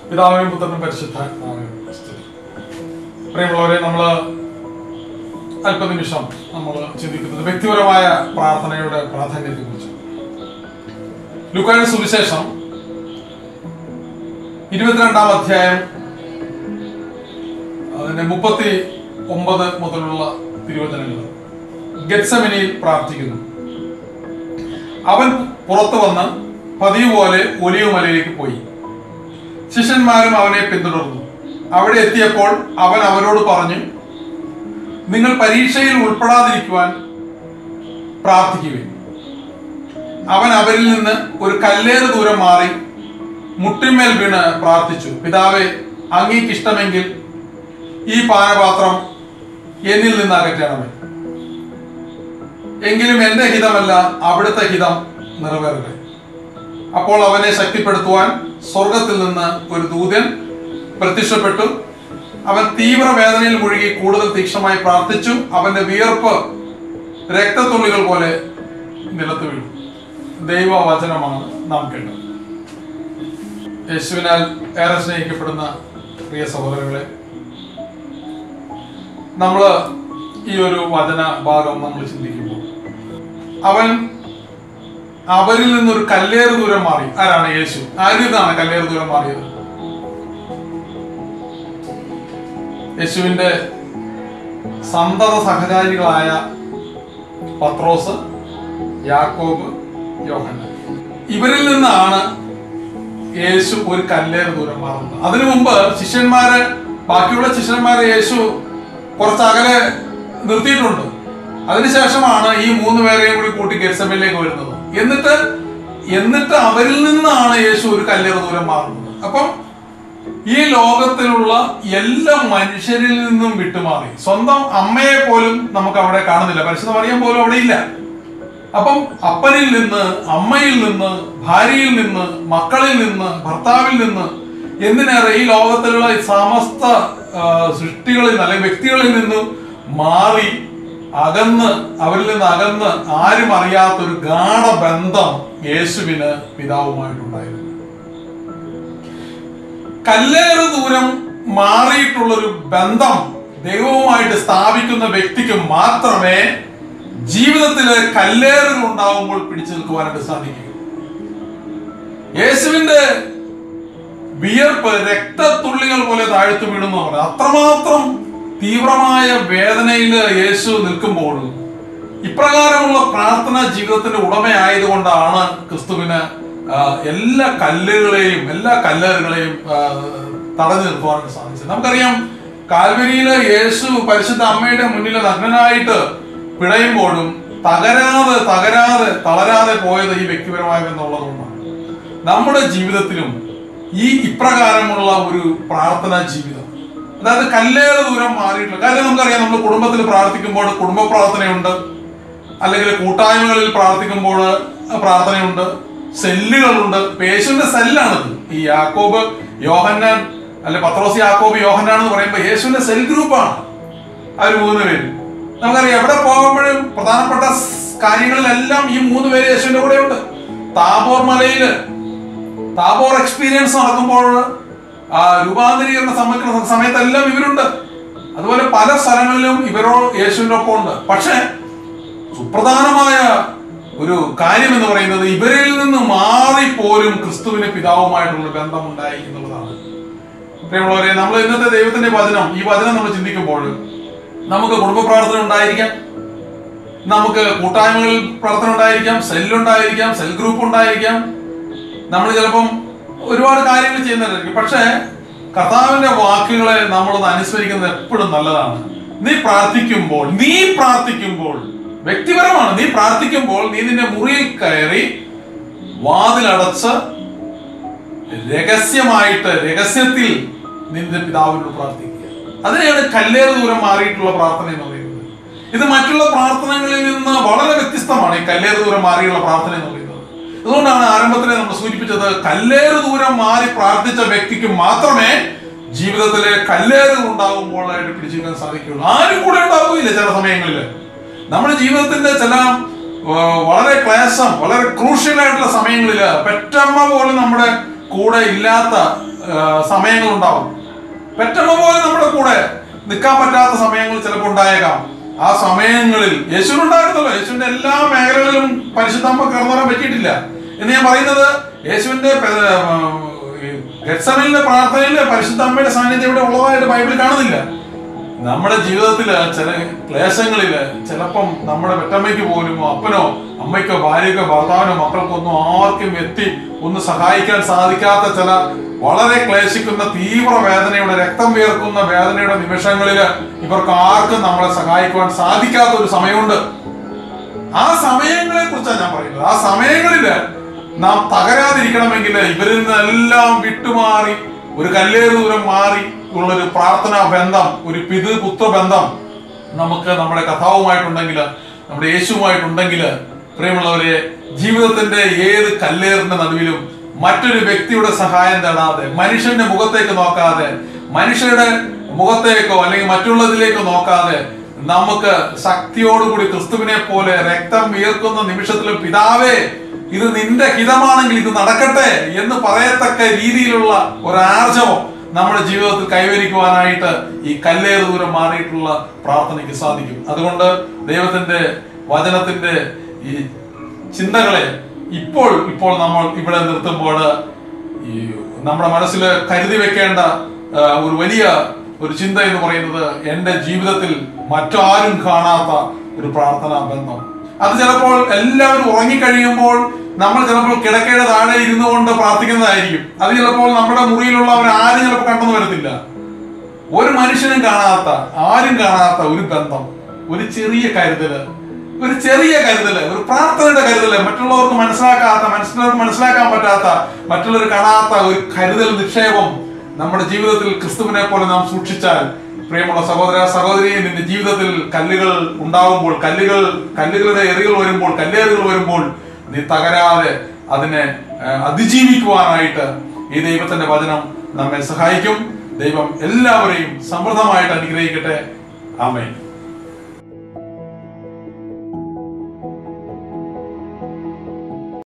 പിതാവിനും പുത്രനും പരിശുദ്ധാത്മാവിനും സ്തുതി. പ്രിയമുള്ളവരെ നമ്മൾ അല്പനിമിഷം നമ്മൾ ചിന്തിക്കുന്നത് വ്യക്തിപരമായ പ്രാർത്ഥനയുടെ പ്രാധാന്യത്തെ കുറിച്ച് ലുക്കായുടെ സുവിശേഷം ഇരുപത്തിരണ്ടാം അധ്യായം അതിന്റെ മുപ്പത്തി ഒമ്പത് മുതലുള്ള തിരുവചനങ്ങൾ ഗെറ്റ്സമിനിയിൽ പ്രാർത്ഥിക്കുന്നു അവൻ പുറത്തു വന്ന് പതിവ് പോലെ ഒലിവ് മലയിലേക്ക് പോയി ശിഷ്യന്മാരും അവനെ പിന്തുടർന്നു അവിടെ എത്തിയപ്പോൾ അവൻ അവരോട് പറഞ്ഞു നിങ്ങൾ പരീക്ഷയിൽ ഉൾപ്പെടാതിരിക്കുവാൻ പ്രാർത്ഥിക്കുവിൻ അവൻ അവരിൽ നിന്ന് ഒരു കല്ലേറ് ദൂരം മാറി മുട്ടിന്മേൽ വീണ് പ്രാർത്ഥിച്ചു പിതാവെ അങ്ങേക്ക് ഇഷ്ടമെങ്കിൽ ഈ പാനപാത്രം എന്നിൽ നിന്ന് അകറ്റണമേ എങ്കിലും എന്റെ ഹിതമല്ല അവിടുത്തെ ഹിതം നിറവേറട്ടെ അപ്പോൾ അവനെ ശക്തിപ്പെടുത്തുവാൻ സ്വർഗത്തിൽ നിന്ന് ഒരു ദൂതൻ പ്രത്യക്ഷപ്പെട്ടു അവൻ തീവ്ര വേദനയിൽ മുഴുകി കൂടുതൽ തീക്ഷണമായി പ്രാർത്ഥിച്ചു അവന്റെ വിയർപ്പ് രക്തത്തുള്ളികൾ പോലെ നിലത്ത് വീണു ദൈവവചനമാണ് നാം കേട്ടത് യേശുവിനാൽ ഏറെ സ്നേഹിക്കപ്പെടുന്ന പ്രിയ സഹോദരങ്ങളെ നമ്മൾ ഈ ഒരു വചന ഭാഗം നമ്മൾ ചിന്തിക്കുമ്പോൾ അവൻ അവരിൽ നിന്നൊരു കല്ലേറ് ദൂരം മാറി ആരാണ് യേശു ആരിൽ നിന്നാണ് കല്ലേറ് ദൂരം മാറിയത് യേശുവിന്റെ സന്തത സഹചാരികളായ പത്രോസ് യാക്കോബ് യോഹന്നാൻ ഇവരിൽ നിന്നാണ് യേശു ഒരു കല്ലേറ് ദൂരം മാറുന്നത് അതിനു മുമ്പ് ശിഷ്യന്മാരെ ബാക്കിയുള്ള ശിഷ്യന്മാരെ യേശു കുറച്ച് അകലെ നിർത്തിയിട്ടുണ്ട് അതിനുശേഷമാണ് ഈ മൂന്ന് പേരെയും കൂടി കൂട്ടി ഗെർസമയിലേക്ക് വരുന്നത് എന്നിട്ട് എന്നിട്ട് അവരിൽ നിന്നാണ് യേശു ഒരു കല്ലേറ് ദൂരം മാറുന്നത് അപ്പം ഈ ലോകത്തിലുള്ള എല്ലാ മനുഷ്യരിൽ നിന്നും വിട്ടുമാറി സ്വന്തം അമ്മയെ പോലും നമുക്ക് അവിടെ കാണുന്നില്ല പരിശുദ്ധ മറിയം പോലും അവിടെ ഇല്ല അപ്പം അപ്പനിൽ നിന്ന് അമ്മയിൽ നിന്ന് ഭാര്യയിൽ നിന്ന് മക്കളിൽ നിന്ന് ഭർത്താവിൽ നിന്ന് എന്തിനേറെ ഈ ലോകത്തിലുള്ള ഈ സമസ്ത ആ, സൃഷ്ടികളിൽ നിന്ന് അല്ലെങ്കിൽ വ്യക്തികളിൽ നിന്നും മാറി അകന്ന് അവരിൽ നിന്ന് അകന്ന് ആരും അറിയാത്ത ഒരു ഗാഠബന്ധം യേശുവിന് പിതാവുമായിട്ടുണ്ടായിരുന്നു കല്ലേറ് ദൂരം മാറിയിട്ടുള്ള ഒരു ബന്ധം ദൈവവുമായിട്ട് സ്ഥാപിക്കുന്ന വ്യക്തിക്ക് മാത്രമേ ജീവിതത്തിലെ കല്ലേറുകൾ ഉണ്ടാവുമ്പോൾ പിടിച്ചു നിൽക്കുവാനായിട്ട് സാധിക്കൂ യേശുവിന്റെ വിയർപ്പ് രക്തത്തുള്ളികൾ പോലെ താഴ്ത്തു വീഴുന്നു പറഞ്ഞു അത്രമാത്രം തീവ്രമായ വേദനയിൽ യേശു നിൽക്കുമ്പോൾ ഇപ്രകാരമുള്ള പ്രാർത്ഥന ജീവിതത്തിന്റെ ഉടമയായതുകൊണ്ടാണ് ക്രിസ്തുവിന് ആ, എല്ലാ കല്ലുകളെയും എല്ലാ കല്ലേറുകളെയും ആ, തടഞ്ഞു നിർത്തുവാനായിട്ട് സാധിച്ചത് നമുക്കറിയാം കാൽവരിയില് യേശു പരിശുദ്ധ അമ്മയുടെ മുന്നിൽ നഗ്നനായിട്ട് പിടയുമ്പോഴും തകരാതെ തകരാതെ തളരാതെ പോയത് ഈ വ്യക്തിപരമായ എന്നുള്ളതുകൊണ്ടാണ് നമ്മുടെ ജീവിതത്തിലും ഈ ഇപ്രകാരമുള്ള ഒരു പ്രാർത്ഥനാ ജീവിതം അതായത് കല്ലേറ് ദൂരം മാറിയിട്ടുള്ള കാര്യം നമുക്കറിയാം നമ്മൾ കുടുംബത്തിൽ പ്രാർത്ഥിക്കുമ്പോൾ കുടുംബ പ്രാർത്ഥനയുണ്ട് അല്ലെങ്കിൽ കൂട്ടായ്മകളിൽ പ്രാർത്ഥിക്കുമ്പോൾ പ്രാർത്ഥനയുണ്ട് സെല്ലുകളുണ്ട് യേശുവിന്റെ സെല്ലാണിത് ഈ യാക്കോബ് യോഹന്നാൻ അല്ലെ പത്രോസ് യാക്കോബ് യോഹന്നാൻ എന്ന് പറയുമ്പോൾ യേശുവിന്റെ സെൽ ഗ്രൂപ്പാണ് അവർ മൂന്ന് പേര് നമുക്കറിയാം എവിടെ പോകുമ്പോഴും പ്രധാനപ്പെട്ട സ് കാര്യങ്ങളിലെല്ലാം ഈ മൂന്ന് പേര് യേശുവിന്റെ കൂടെ ഉണ്ട് താബോർ മലയില് താബോർ എക്സ്പീരിയൻസ് നടക്കുമ്പോൾ ആ രൂപാന്തരീകരണ സമയ സമയത്തെല്ലാം ഇവരുണ്ട് അതുപോലെ പല സ്ഥലങ്ങളിലും ഇവരോ യേശുവിന്റെ ഒപ്പം ഉണ്ട് പക്ഷേ സുപ്രധാനമായ ഒരു കാര്യം എന്ന് പറയുന്നത് ഇവരിൽ നിന്ന് മാറിപ്പോലും ക്രിസ്തുവിന് പിതാവുമായിട്ടുള്ള ബന്ധമുണ്ടായി എന്നുള്ളതാണ് പ്രിയമുള്ളവരെ നമ്മൾ ഇന്നത്തെ ദൈവത്തിന്റെ വചനം ഈ വചനം നമ്മൾ ചിന്തിക്കുമ്പോൾ നമുക്ക് കുടുംബ പ്രാർത്ഥന ഉണ്ടായിരിക്കാം നമുക്ക് കൂട്ടായ്മകളിൽ പ്രാർത്ഥന ഉണ്ടായിരിക്കാം സെല്ലുണ്ടായിരിക്കാം സെൽ ഗ്രൂപ്പ് ഉണ്ടായിരിക്കാം നമ്മൾ ചിലപ്പം ഒരുപാട് കാര്യങ്ങൾ ചെയ്യുന്നതായിരിക്കും പക്ഷേ കർത്താവിന്റെ വാക്കുകളെ നമ്മളത് അനുസ്മരിക്കുന്നത് എപ്പോഴും നല്ലതാണ് നീ പ്രാർത്ഥിക്കുമ്പോൾ നീ പ്രാർത്ഥിക്കുമ്പോൾ വ്യക്തിപരമാണ് നീ പ്രാർത്ഥിക്കുമ്പോൾ നീ നിന്റെ മുറിയിൽ കയറി വാതിലടച്ച് രഹസ്യമായിട്ട് രഹസ്യത്തിൽ നിന്റെ പിതാവിനോട് പ്രാർത്ഥിക്കുക അതിനെയാണ് കല്ലേറ് ദൂരം മാറിയിട്ടുള്ള പ്രാർത്ഥന എന്ന് പറയുന്നത് ഇത് മറ്റുള്ള പ്രാർത്ഥനകളിൽ നിന്ന് വളരെ വ്യത്യസ്തമാണ് ഈ കല്ലേറ് ദൂരം മാറിയുള്ള പ്രാർത്ഥന എന്ന് പറയുന്നത് അതുകൊണ്ടാണ് ആരംഭത്തിൽ നമ്മൾ സൂചിപ്പിച്ചത് കല്ലേറ് ദൂരം മാറി പ്രാർത്ഥിച്ച വ്യക്തിക്ക് മാത്രമേ ജീവിതത്തിലെ കല്ലേറുകൾ ഉണ്ടാകുമ്പോഴായിട്ട് പിടിച്ചിരിക്കാൻ സാധിക്കുകയുള്ളൂ ആരും കൂടെ ഉണ്ടാവുകയില്ല ചില സമയങ്ങളിൽ നമ്മുടെ ജീവിതത്തിന്റെ ചില ആ, വളരെ ക്ലേശം വളരെ ക്രൂഷ്യൽ ആയിട്ടുള്ള സമയങ്ങളിൽ പെറ്റമ്മ പോലും നമ്മുടെ കൂടെ ഇല്ലാത്ത സമയങ്ങൾ ഉണ്ടാവും പെറ്റമ്മ പോലെ നമ്മുടെ കൂടെ നിൽക്കാൻ പറ്റാത്ത സമയങ്ങൾ ചിലപ്പോൾ ഉണ്ടായേക്കാം ആ സമയങ്ങളിൽ യേശുവിനുണ്ടായിരുന്നല്ലോ യേശുവിന്റെ എല്ലാ മേഖലകളിലും പരിശുദ്ധമ്മ കടന്നു വരാൻ പറ്റിയിട്ടില്ല എന്ന് ഞാൻ പറയുന്നത് യേശുവിന്റെ ഗെറ്റ്സമലിന്റെ പ്രാർത്ഥനയിൽ പരിശുദ്ധ അമ്മയുടെ സാന്നിധ്യം ഇവിടെ ഉള്ളതായിട്ട് ബൈബിളിൽ കാണുന്നില്ല നമ്മുടെ ജീവിതത്തില് ചില ക്ലേശങ്ങളില് ചിലപ്പം നമ്മുടെ പെറ്റമ്മയ്ക്ക് പോലും അപ്പനോ അമ്മയ്ക്കോ ഭാര്യയ്ക്കോ ഭർത്താവിനോ മക്കൾക്കോ ഒന്നും ആർക്കും എത്തി ഒന്ന് സഹായിക്കാൻ സാധിക്കാത്ത ചില വളരെ ക്ലേശിക്കുന്ന തീവ്ര വേദനയുടെ രക്തം വിയർക്കുന്ന വേദനയുടെ നിമിഷങ്ങളില് ഇവർക്ക് ആർക്കും നമ്മളെ സഹായിക്കുവാൻ സാധിക്കാത്ത ഒരു സമയമുണ്ട് ആ സമയങ്ങളെ കുറിച്ചാണ് ഞാൻ പറയുന്നത് ആ സമയങ്ങളില് നാം തകരാതിരിക്കണമെങ്കിൽ ഇവരിൽ നിന്നെല്ലാം വിട്ടുമാറി ഒരു കല്ലേറ് ദൂരം മാറി ഉള്ളൊരു പ്രാർത്ഥനാ ബന്ധം ഒരു പിതൃ പുത്ര ബന്ധം നമുക്ക് നമ്മുടെ കഥാവുമായിട്ടുണ്ടെങ്കിൽ നമ്മുടെ യേശുവുമായിട്ടുണ്ടെങ്കിൽ പ്രിയമുള്ളവരെ ജീവിതത്തിന്റെ ഏത് കല്ലേറിന്റെ നടുവിലും മറ്റൊരു വ്യക്തിയുടെ സഹായം തേടാതെ മനുഷ്യന്റെ മുഖത്തേക്ക് നോക്കാതെ മനുഷ്യരുടെ മുഖത്തേക്കോ അല്ലെങ്കിൽ മറ്റുള്ളതിലേക്കോ നോക്കാതെ നമുക്ക് ശക്തിയോടുകൂടി ക്രിസ്തുവിനെ പോലെ രക്തം വിയർക്കുന്ന നിമിഷത്തിൽ പിതാവേ ഇത് നിന്റെ ഹിതമാണെങ്കിൽ ഇത് നടക്കട്ടെ എന്ന് പറയത്തക്ക രീതിയിലുള്ള ഒരു ആർജവം നമ്മുടെ ജീവിതത്തിൽ കൈവരിക്കുവാനായിട്ട് ഈ കല്ലേറ് ദൂരം മാറിയിട്ടുള്ള പ്രാർത്ഥനയ്ക്ക് സാധിക്കും അതുകൊണ്ട് ദൈവത്തിന്റെ വചനത്തിന്റെ ഈ ചിന്തകളെ ഇപ്പോൾ ഇപ്പോൾ നമ്മൾ ഇവിടെ നിർത്തുമ്പോൾ ഈ നമ്മുടെ മനസ്സിൽ കരുതി വെക്കേണ്ട ആ, ഒരു വലിയ ഒരു ചിന്ത എന്ന് പറയുന്നത് എൻ്റെ ജീവിതത്തിൽ മറ്റാരും കാണാത്ത ഒരു പ്രാർത്ഥനാ ബന്ധം അത് ചിലപ്പോൾ എല്ലാവരും ഉറങ്ങിക്കഴിയുമ്പോൾ നമ്മൾ ചിലപ്പോൾ കിടക്കയുടെ താഴെ ഇരുന്നു കൊണ്ട് പ്രാർത്ഥിക്കുന്നതായിരിക്കും അത് ചിലപ്പോൾ നമ്മുടെ മുറിയിലുള്ളവർ ആരും ചിലപ്പോൾ കണ്ടെന്ന് വരത്തില്ല ഒരു മനുഷ്യനും കാണാത്ത ആരും കാണാത്ത ഒരു ബന്ധം ഒരു ചെറിയ കരുതല് ഒരു ചെറിയ കരുതല് ഒരു പ്രാർത്ഥനയുടെ കരുതല് മറ്റുള്ളവർക്ക് മനസ്സിലാക്കാത്ത മനുഷ്യർക്ക് മനസ്സിലാക്കാൻ പറ്റാത്ത മറ്റുള്ളവർ കാണാത്ത ഒരു കരുതൽ നിക്ഷേപം നമ്മുടെ ജീവിതത്തിൽ ക്രിസ്തുവിനെ പോലെ നാം സൂക്ഷിച്ചാൽ പ്രിയമുള്ള സഹോദര സഹോദരി നിന്റെ ജീവിതത്തിൽ കല്ലുകൾ ഉണ്ടാവുമ്പോൾ കല്ലുകൾ കല്ലുകളുടെ എറികൾ വരുമ്പോൾ കല്ലേറുകൾ വരുമ്പോൾ നീ തകരാതെ അതിനെ ആ, അതിജീവിക്കുവാനായിട്ട് ഈ ദൈവത്തിന്റെ വചനം നമ്മെ സഹായിക്കും ദൈവം എല്ലാവരെയും സമൃദ്ധമായിട്ട് അനുഗ്രഹിക്കട്ടെ ആമേൻ